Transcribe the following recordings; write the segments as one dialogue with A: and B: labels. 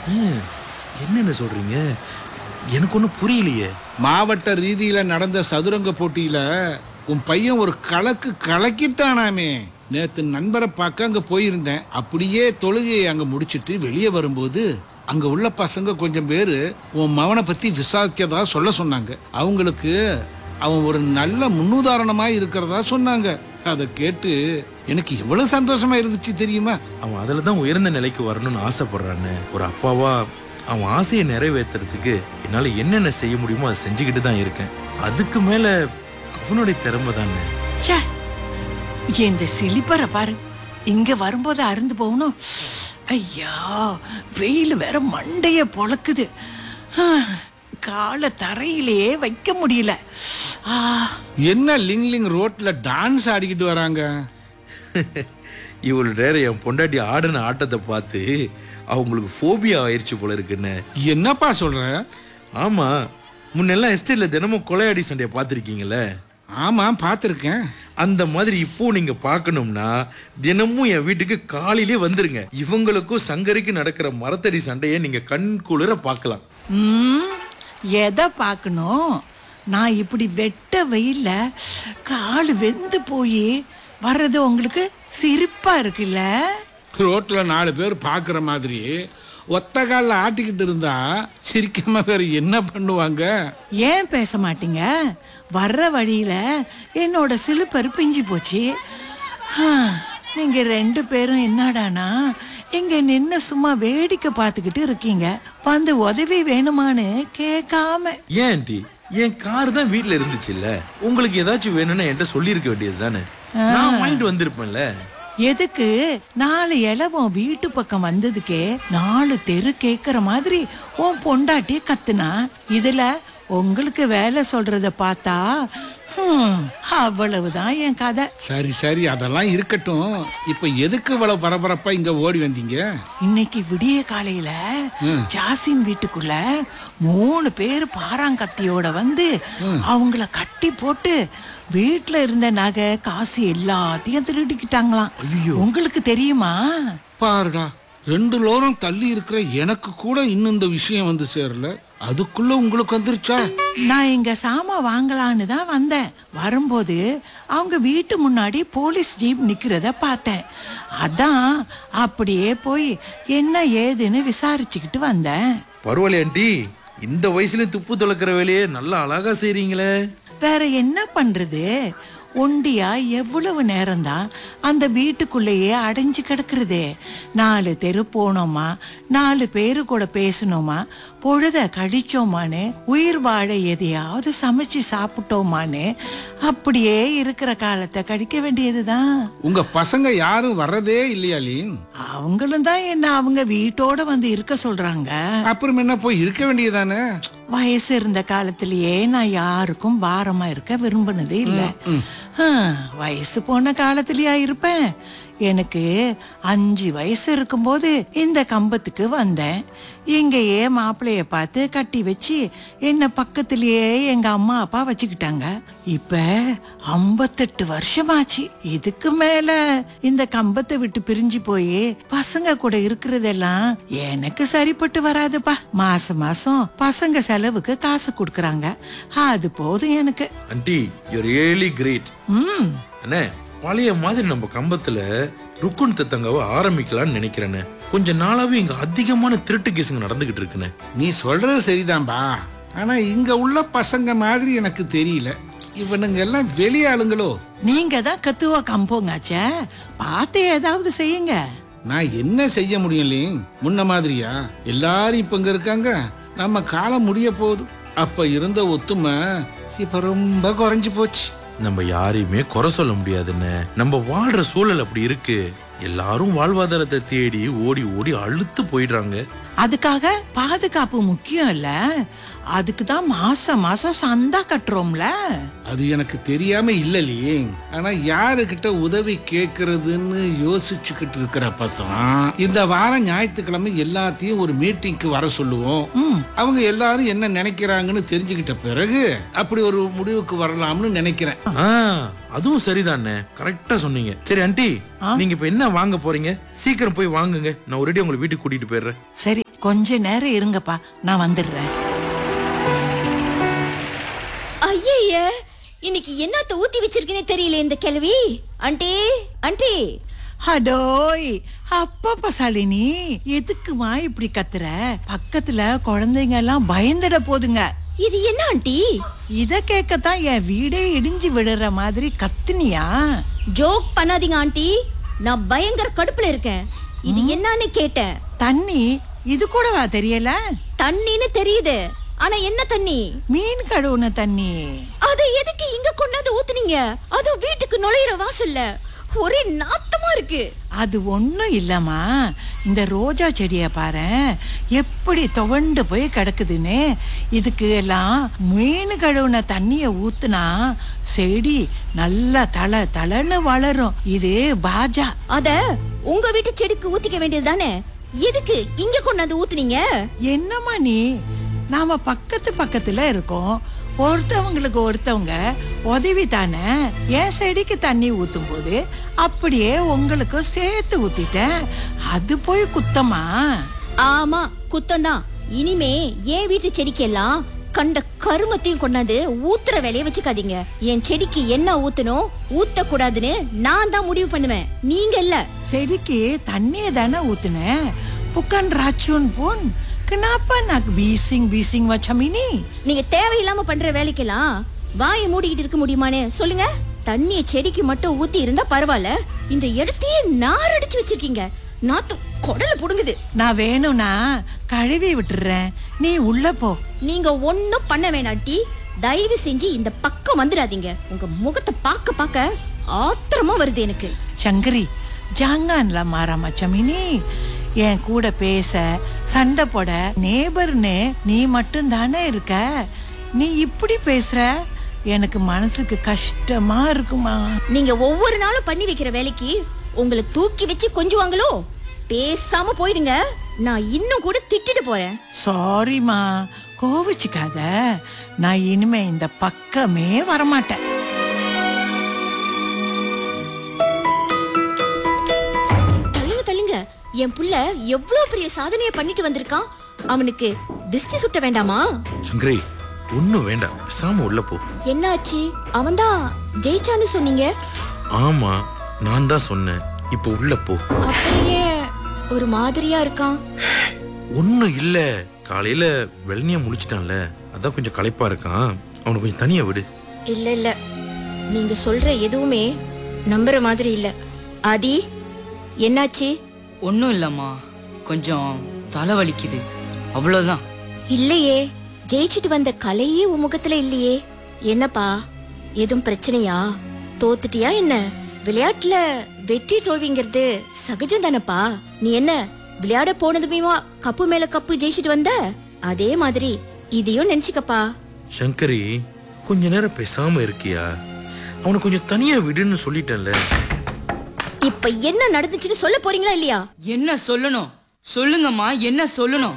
A: ம், என்னென்ன சொல்றீங்க எனக்கு ஒன்றும் புரியலையே
B: மாவட்ட ரீதியில நடந்த சதுரங்க போட்டியில உன் பையன் ஒரு கலக்கு கலக்கிட்டானாமே நேத்து நண்பரை பார்க்க அங்க போயிருந்தேன் அப்படியே தொழுகையை அங்க முடிச்சிட்டு வெளியே வரும்போது அங்க உள்ள பசங்க கொஞ்சம் பேரு உன் மவனை பத்தி விசாரிச்சதா சொல்ல சொன்னாங்க அவங்களுக்கு அவன் ஒரு நல்ல முன்னுதாரணமா இருக்கிறதா சொன்னாங்க அதை கேட்டு எனக்கு எவ்வளவு சந்தோஷமா இருந்துச்சு தெரியுமா
A: அவன் அதில் தான் உயர்ந்த நிலைக்கு வரணும்னு ஆசைப்படுறான்னு ஒரு அப்பாவா அவன் ஆசையை நிறைவேற்றுறதுக்கு என்னால் என்னென்ன செய்ய முடியுமோ அதை செஞ்சுக்கிட்டு தான் இருக்கேன் அதுக்கு மேலே அவனுடைய திறமை தானே
C: ச்சே இந்த சிலிப்பரை பாரு இங்க வரும்போது அருந்து போகணும் ஐயா வெயில் வேற மண்டைய பொளக்குது ஆ, காலை தரையிலேயே வைக்க முடியல ஆ,
B: என்ன லிங் லிங் ரோட்ல டான்ஸ் ஆடிக்கிட்டு வராங்க
A: இவ்வளோ நேரம் என் பொண்டாட்டி ஆடின ஆட்டத்தை பார்த்து அவங்களுக்கு ஃபோபியா ஆயிடுச்சு போல இருக்குன்னு
B: என்னப்பா சொல்ற
A: ஆமா முன்னெல்லாம் எஸ்டேட்ல தினமும் கொலையாடி சண்டையை பார்த்துருக்கீங்களே
B: ஆமா பார்த்துருக்கேன்
A: அந்த மாதிரி இப்போ நீங்க பார்க்கணும்னா தினமும் என் வீட்டுக்கு காலையிலே வந்துருங்க இவங்களுக்கும் சங்கரிக்கு நடக்கிற மரத்தடி சண்டையை நீங்க கண் குளிர பார்க்கலாம்
C: ம், எதை பார்க்கணும் நான் இப்படி வெட்ட வெயில்ல கால் வெந்து போய் வர்றது உங்களுக்கு சிரிப்பா இருக்குல்ல
B: ரோட்ல நாலு பேர் பார்க்குற மாதிரி ஒத்த காலில் ஆட்டிக்கிட்டு இருந்தா சிரிக்காம வேற என்ன பண்ணுவாங்க
C: ஏன் பேச மாட்டீங்க வர்ற வழியில என்னோட சிலுப்பரு பிஞ்சு போச்சு ஆ, நீங்க ரெண்டு பேரும் என்னடானா இங்க நின்னு சும்மா வேடிக்கை பார்த்துக்கிட்டு இருக்கீங்க வந்து உதவி வேணுமான்னு கேட்காம
A: ஏன் ஆண்டி என் கார் தான் வீட்ல இருந்துச்சுல்ல உங்களுக்கு ஏதாச்சும் வேணும்னா என்கிட்ட சொல்லியிருக்க வேண்டியது தானே நான் வாங்கிட்டு வந்திருப்பேன்ல
C: எதுக்கு நாலு இலவம் வீட்டு பக்கம் வந்ததுக்கே நாலு தெரு கேக்குற மாதிரி உன் பொண்டாட்டி கத்துனா இதுல உங்களுக்கு வேலை சொல்றத பார்த்தா ஹம், அவ்வளவுதான் என் கதை
B: சரி சரி அதெல்லாம் இருக்கட்டும் இப்ப எதுக்கு இவ்வளவு பரபரப்பா இங்க ஓடி வந்தீங்க
C: இன்னைக்கு விடிய காலையில ஜாசின் வீட்டுக்குள்ள மூணு பேர் பாறாங்கத்தியோட வந்து அவங்கள கட்டி போட்டு வீட்ல இருந்த நகை காசு எல்லாத்தையும் திருடிக்கிட்டாங்களாம் உங்களுக்கு தெரியுமா
B: பாருடா ரெண்டு லோரம் தள்ளி இருக்கிற எனக்கு கூட இன்னும் இந்த விஷயம் வந்து சேரல அதுக்குள்ள உங்களுக்கு வந்துருச்சா
C: நான் இங்க சாமான் வாங்கலான்னு தான் வந்தேன் வரும்போது அவங்க வீட்டு முன்னாடி போலீஸ் ஜீப் நிக்கிறத பார்த்தேன் அதான் அப்படியே போய் என்ன ஏதுன்னு விசாரிச்சுக்கிட்டு வந்தேன்
A: பரவாயில்ல ஆண்டி இந்த வயசுலயும் துப்பு துளக்கிற வேலையை நல்லா அழகா செய்றீங்களே
C: வேற என்ன பண்றது ஒண்டியா எவ்வளவு நேரம்தான் அந்த வீட்டுக்குள்ளேயே அடைஞ்சு கிடக்குறதே நாலு தெரு போனோமா நாலு பேரு கூட பேசணுமா பொழுத கழிச்சோமான்னு உயிர் வாழ எதையாவது சமைச்சு சாப்பிட்டோமான்னு அப்படியே இருக்கிற காலத்தை கழிக்க வேண்டியதுதான்
B: உங்க பசங்க யாரும் வர்றதே இல்லையா லீன்
C: அவங்களும் தான் என்ன அவங்க வீட்டோட வந்து இருக்க சொல்றாங்க
B: அப்புறம் என்ன போய் இருக்க வேண்டியதானே
C: வயசு இருந்த காலத்திலேயே நான் யாருக்கும் பாரமா இருக்க விரும்பினதே இல்ல ஹம், வயசு போன காலத்திலயா இருப்பேன் எனக்கு அஞ்சு வயசு இருக்கும்போது இந்த கம்பத்துக்கு வந்தேன் இங்கேயே மாப்பிளைய பார்த்து கட்டி வச்சு என்ன பக்கத்திலேயே எங்க அம்மா அப்பா வச்சுக்கிட்டாங்க இப்ப ஐம்பத்தெட்டு வருஷமாச்சு இதுக்கு மேல இந்த கம்பத்தை விட்டு பிரிஞ்சு போய் பசங்க கூட இருக்கிறதெல்லாம் எனக்கு சரிப்பட்டு வராதுப்பா மாசம் மாசம் பசங்க செலவுக்கு காசு கொடுக்கறாங்க அது போதும் எனக்கு
A: ஆண்டி யூ ரியலி கிரேட்
C: ம்
A: அண்ணே பழைய மாதிரி நம்ம கம்பத்துல ருக்குன் தத்தங்காவை ஆரம்பிக்கலாம்னு நினைக்கிறேன்னு கொஞ்ச நாளாவே இங்க அதிகமான திருட்டு கேஸுங்க நடந்துகிட்டு இருக்குண்ணே
B: நீ சொல்றது சரிதான்பா ஆனா இங்க உள்ள பசங்க மாதிரி எனக்கு தெரியல இவனுங்க எல்லாம் வெளி ஆளுங்களோ
C: நீங்க தான் கத்துவா கம்போங்காச்சே பார்த்து ஏதாவது செய்யுங்க
B: நான் என்ன செய்ய முடியலையும் முன்ன மாதிரியா எல்லாரும் இப்ப இங்க இருக்காங்க நம்ம காலம் முடிய போகுது அப்ப இருந்த ஒத்துமை இப்ப ரொம்ப குறைஞ்சு போச்சு
A: நம்ம யாரையுமே குறை சொல்ல முடியாதுன்னு நம்ம வாழ்ற சூழல் அப்படி இருக்கு எல்லாரும் வாழ்வாதாரத்தை தேடி ஓடி ஓடி அழுத்து போயிடுறாங்க
C: அதுக்காக பாதுகாப்பு முக்கியம் இல்ல அதுக்கு தான் மாசம் மாசம் சந்தா கட்டுறோம்ல
B: அது எனக்கு தெரியாம இல்லலையே ஆனா யாருகிட்ட உதவி கேக்குறதுன்னு யோசிச்சுக்கிட்டு இருக்கிறப்ப தான் இந்த வாரம் ஞாயிற்றுக்கிழமை எல்லாத்தையும் ஒரு மீட்டிங்க்கு வர சொல்லுவோம் அவங்க எல்லாரும் என்ன நினைக்கிறாங்கன்னு தெரிஞ்சுக்கிட்ட பிறகு அப்படி ஒரு முடிவுக்கு வரலாம்னு நினைக்கிறேன்
A: ஆ அதுவும் சரிதானே கரெக்டா சொன்னீங்க சரி ஆண்டி நீங்க இப்ப என்ன வாங்க போறீங்க சீக்கிரம் போய் வாங்குங்க நான் ஒரேடி உங்களை வீட்டுக்கு கூட்டிட்டு போயிடுறேன்
C: சரி கொஞ்ச நேரம் இருங்கப்பா நான் வந்துடுறேன்
D: ஐய இன்னைக்கு என்னத்த ஊத்தி வச்சிருக்கேனே தெரியல இந்த கிழவி ஆண்டி ஆண்டி
C: அடோய் அப்பப்பா சாலினி எதுக்குமா இப்படி கத்துற பக்கத்துல குழந்தைங்க எல்லாம் பயந்துட போதுங்க
D: இது என்ன ஆண்டி
C: இத கேட்கத்தான் என் வீடே இடிஞ்சு விடுற மாதிரி கத்துனியா
D: ஜோக் பண்ணாதீங்க ஆண்டி நான் பயங்கர கடுப்புல இருக்கேன் இது என்னன்னு கேட்டேன்
C: தண்ணி இது கூடவா தெரியல
D: தண்ணின்னு தெரியுது ஆனா என்ன தண்ணி
C: மீன் கழுவுன தண்ணி
D: அதை எதுக்கு இங்க கொண்டாந்து ஊத்துனீங்க அதுவும் வீட்டுக்கு நுழையிற வாசல்ல ஒரே நாத்தமா இருக்கு
C: அது ஒண்ணும் இல்லம்மா இந்த ரோஜா செடிய பாரு எப்படி துவண்டு போய் கிடக்குதுன்னு இதுக்கு எல்லாம் மீன் கழுவுன தண்ணிய ஊத்துனா செடி நல்லா தலை தலைன்னு வளரும் இது பாஜா
D: அத உங்க வீட்டு செடிக்கு ஊத்திக்க வேண்டியது தானே எதுக்கு இங்க கொண்டாந்து ஊத்துனீங்க
C: என்னம்மா நீ நாம பக்கத்து பக்கத்துல இருக்கோம் ஒருத்தவங்களுக்கு ஒருத்தவங்க உதவி தானே என் செடிக்கு தண்ணி ஊத்தும் போது அப்படியே உங்களுக்கும் சேர்த்து ஊத்திட்டேன் அது போய் குத்தமா
D: ஆமா குத்தம்தான் இனிமே என் வீட்டு செடிக்கெல்லாம் கண்ட கருமத்தையும் கொண்டாந்து ஊத்துற வேலைய வச்சுக்காதீங்க என் செடிக்கு என்ன ஊத்தணும் ஊத்த கூடாதுன்னு நான் தான் முடிவு பண்ணுவேன் நீங்க இல்ல
C: செடிக்கு தண்ணிய தானே ஊத்துனேன் புக்கன் ராச்சூன் போன் kenapa nak bising bising macam ini
D: நீங்க தேவையில்லாம பண்ற வேலைக்கெல்லாம் வாயை மூடிக்கிட்டு இருக்க முடியுமானே சொல்லுங்க தண்ணிய செடிக்கு மட்டும் ஊத்தி இருந்தா பரவாயில்ல இந்த இடத்தையே நார் அடிச்சு வச்சிருக்கீங்க நாத்து குடல புடுங்குது
C: நான் வேணும்னா கழுவி விட்டுறேன் நீ உள்ள போ
D: நீங்க ஒண்ணும் பண்ண வேணாட்டி தயவு செஞ்சு இந்த பக்கம் வந்துடாதீங்க உங்க முகத்தை பார்க்க பார்க்க ஆத்திரமா வருது எனக்கு
C: சங்கரி ஜாங்கான்ல மாறா macam ini என் கூட பேச சண்டை போட நேபர்னு நீ மட்டும் தானே இருக்க நீ இப்படி பேசுற எனக்கு மனசுக்கு கஷ்டமா இருக்குமா
D: நீங்க ஒவ்வொரு நாளும் பண்ணி வைக்கிற வேலைக்கு உங்களை தூக்கி வச்சு கொஞ்சுவாங்களோ பேசாம போயிடுங்க நான் இன்னும் கூட திட்டிட்டு போறேன்
C: சாரிம்மா கோவிச்சுக்காத நான் இனிமே இந்த பக்கமே வரமாட்டேன்
D: தள்ளுங்க தள்ளுங்க என் புள்ள எவ்வளவு பெரிய சாதனையை பண்ணிட்டு வந்திருக்கான் அவனுக்கு திஷ்டி சுட்ட வேண்டாமா
A: சங்கரி ஒன்னும் வேண்டாம் பேசாம உள்ள போ
D: என்னாச்சு அவன்தான் ஜெயிச்சான்னு சொன்னீங்க
A: ஆமா நான் தான் சொன்னேன் இப்போ உள்ள போ
D: அப்படியே ஒரு மாதிரியா இருக்கான்
A: ஒன்னும் இல்ல காலையில வெள்ளனியா முடிச்சிட்டான்ல அதான் கொஞ்சம் களைப்பா இருக்கான் அவனை கொஞ்சம் தனியா விடு
D: இல்ல இல்ல நீங்க சொல்ற எதுவுமே நம்புற மாதிரி இல்ல ஆதி என்னாச்சு
E: ஒன்றும் இல்லைம்மா கொஞ்சம் தலை வலிக்குது அவ்வளோதான்
D: இல்லையே ஜெயிச்சிட்டு வந்த கலையே உன் முகத்துல இல்லையே என்னப்பா எதுவும் பிரச்சனையா தோத்துட்டியா என்ன விளையாட்டுல வெற்றி தோல்விங்கிறது சகஜம் தானப்பா நீ என்ன விளையாட போனதுமேவா கப்பு மேல கப்பு ஜெயிச்சிட்டு வந்த அதே மாதிரி இதையும் நினைச்சுக்கப்பா
A: சங்கரி கொஞ்ச நேரம் பேசாம இருக்கியா அவனை கொஞ்சம் தனியா விடுன்னு சொல்லிட்டேன்ல
D: இப்ப என்ன நடந்துச்சுன்னு சொல்ல போறீங்களா இல்லையா
E: என்ன சொல்லணும் சொல்லுங்கம்மா என்ன சொல்லணும்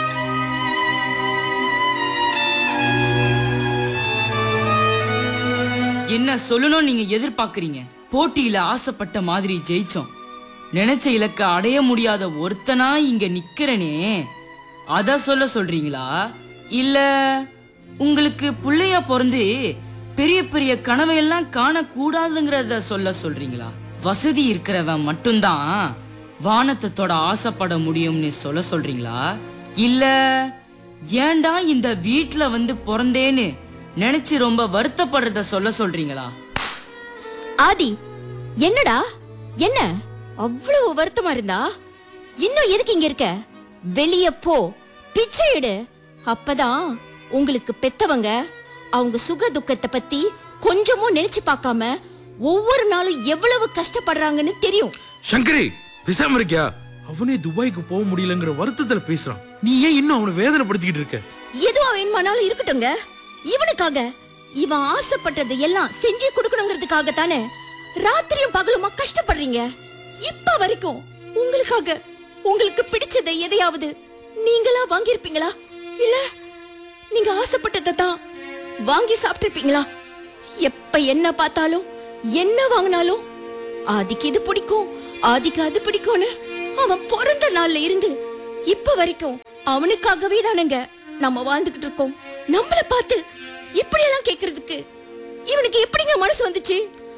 E: என்ன சொல்லணும் நீங்க எதிர்பார்க்கறீங்க போட்டியில ஆசைப்பட்ட மாதிரி ஜெயிச்சோம் நினைச்ச இலக்க அடைய முடியாத ஒருத்தனா இங்க நிக்கிறனே அத சொல்ல சொல்றீங்களா இல்ல உங்களுக்கு புள்ளையா பிறந்து பெரிய பெரிய கனவையெல்லாம் காணக்கூடாதுங்கிறத சொல்ல சொல்றீங்களா வசதி இருக்கிறவன் மட்டும்தான் வானத்தை தொட ஆசைப்பட முடியும்னு சொல்ல சொல்றீங்களா இல்ல ஏன்டா இந்த வீட்ல வந்து பிறந்தேன்னு நினைச்சு ரொம்ப வருத்தப்படுறத சொல்ல சொல்றீங்களா
D: ஆதி என்னடா என்ன அவ்வளவு வருத்தமா இருந்தா இன்னும் எதுக்கு இங்க இருக்க வெளிய போ பிச்சை எடு அப்பதான் உங்களுக்கு பெத்தவங்க அவங்க சுக துக்கத்தை பத்தி கொஞ்சமும் நினைச்சு பார்க்காம ஒவ்வொரு நாளும் எவ்வளவு கஷ்டப்படுறாங்கன்னு தெரியும்
A: சங்கரி பேசாம இருக்கியா அவனே துபாய்க்கு போக முடியலங்கிற வருத்தத்துல பேசுறான் நீ ஏன் இன்னும் அவனை வேதனைப்படுத்திக்கிட்டு இருக்க
D: எதுவா வேணுமானாலும் இருக்கட்டுங்க இவனுக்காக இவன் ஆசைப்பட்டதை எல்லாம் செஞ்சு கொடுக்கணுங்கிறதுக்காக தானே ராத்திரியும் பகலுமா கஷ்டப்படுறீங்க இப்ப வரைக்கும் உங்களுக்காக உங்களுக்கு பிடிச்சதை எதையாவது நீங்களா வாங்கியிருப்பீங்களா இல்ல நீங்க ஆசைப்பட்டதை தான் வாங்கி சாப்பிட்டிருப்பீங்களா எப்ப என்ன பார்த்தாலும் என்ன வாங்கினாலும் ஆதிக்கு இது பிடிக்கும் ஆதிக்கு அது பிடிக்கும்னு அவன் பிறந்த நாள்ல இருந்து இப்ப வரைக்கும் அவனுக்காகவே தானங்க நம்ம வாழ்ந்துகிட்டு இருக்கோம் நம்மள பார்த்து இப்படி எல்லாம் கேக்குறதுக்கு இவனுக்கு எப்படிங்க மனசு வந்துச்சு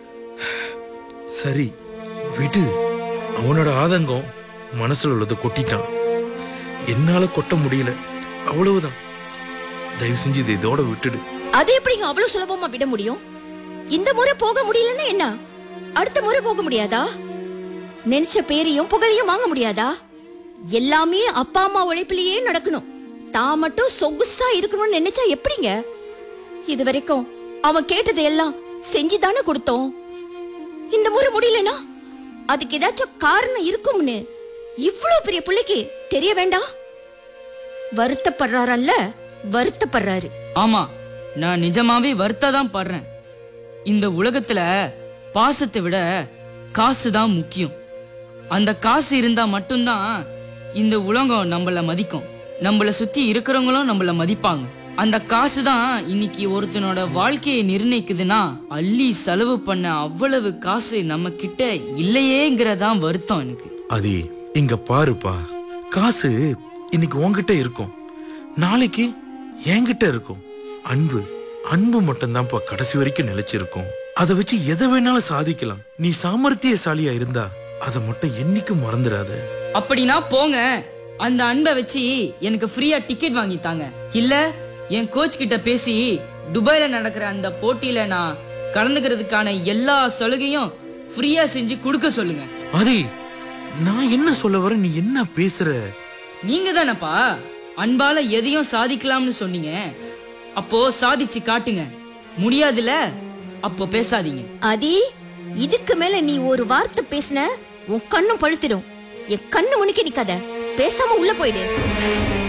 A: சரி விடு அவனோட ஆதங்கம் மனசுல உள்ளதை கொட்டிட்டான் என்னால கொட்ட முடியல அவ்வளவுதான் தயவு செஞ்சு இதை இதோட விட்டுடு
D: அது எப்படிங்க அவ்வளவு சுலபமா விட முடியும் இந்த முறை போக முடியலன்னா என்ன அடுத்த முறை போக முடியாதா நினைச்ச பேரையும் புகழையும் வாங்க முடியாதா எல்லாமே அப்பா அம்மா உழைப்பிலேயே நடக்கணும் தான் மட்டும் சொகுசா இருக்கணும்னு நினைச்சா எப்படிங்க இது வரைக்கும் அவன் கேட்டதை எல்லாம் செஞ்சுதானே கொடுத்தோம் இந்த முறை முடியலனா அதுக்கு ஏதாச்சும் காரணம் இருக்கும்னு இவ்வளவு பெரிய பிள்ளைக்கு தெரிய வேண்டாம் வருத்தப்படுறாரல்ல வருத்தப்படுறாரு
E: ஆமா நான் நிஜமாவே வருத்த தான் படுறேன் இந்த உலகத்துல பாசத்தை விட காசு தான் முக்கியம் அந்த காசு இருந்தா மட்டும்தான் இந்த உலகம் நம்மள மதிக்கும் நம்மள சுத்தி இருக்கிறவங்களும் நம்மள மதிப்பாங்க அந்த காசு தான் இன்னைக்கு ஒருத்தனோட வாழ்க்கையை நிர்ணயிக்குதுன்னா அள்ளி செலவு பண்ண அவ்வளவு காசு நம்ம கிட்ட இல்லையேங்கிறதான் வருத்தம் எனக்கு
A: அதி இங்க பாருப்பா காசு இன்னைக்கு உன்கிட்ட இருக்கும் நாளைக்கு என்கிட்ட இருக்கும் அன்பு அன்பு மட்டும்தான்ப்பா கடைசி வரைக்கும் நிலைச்சிருக்கும் அதை வச்சு எதை வேணாலும் சாதிக்கலாம் நீ சாமர்த்தியசாலியா இருந்தா அதை மட்டும் என்னைக்கும் மறந்துடாத
E: அப்படின்னா போங்க அந்த அன்பை வச்சு எனக்கு ஃப்ரீயா டிக்கெட் வாங்கி தாங்க இல்ல என் கோச் கிட்ட பேசி துபாயில நடக்கிற அந்த போட்டியில நான் கலந்துக்கிறதுக்கான எல்லா சலுகையும் ஃப்ரீயா செஞ்சு கொடுக்க சொல்லுங்க
A: அதி நான் என்ன சொல்ல வரேன் நீ என்ன பேசுற
E: நீங்க தானப்பா அன்பால எதையும் சாதிக்கலாம்னு சொன்னீங்க அப்போ சாதிச்சு காட்டுங்க முடியாதுல அப்போ பேசாதீங்க
D: அதி இதுக்கு மேல நீ ஒரு வார்த்தை பேசின உன் கண்ணும் பழுத்திடும் என் கண்ணு முன்னுக்கு நிக்காத பேசாம உள்ள போயிடு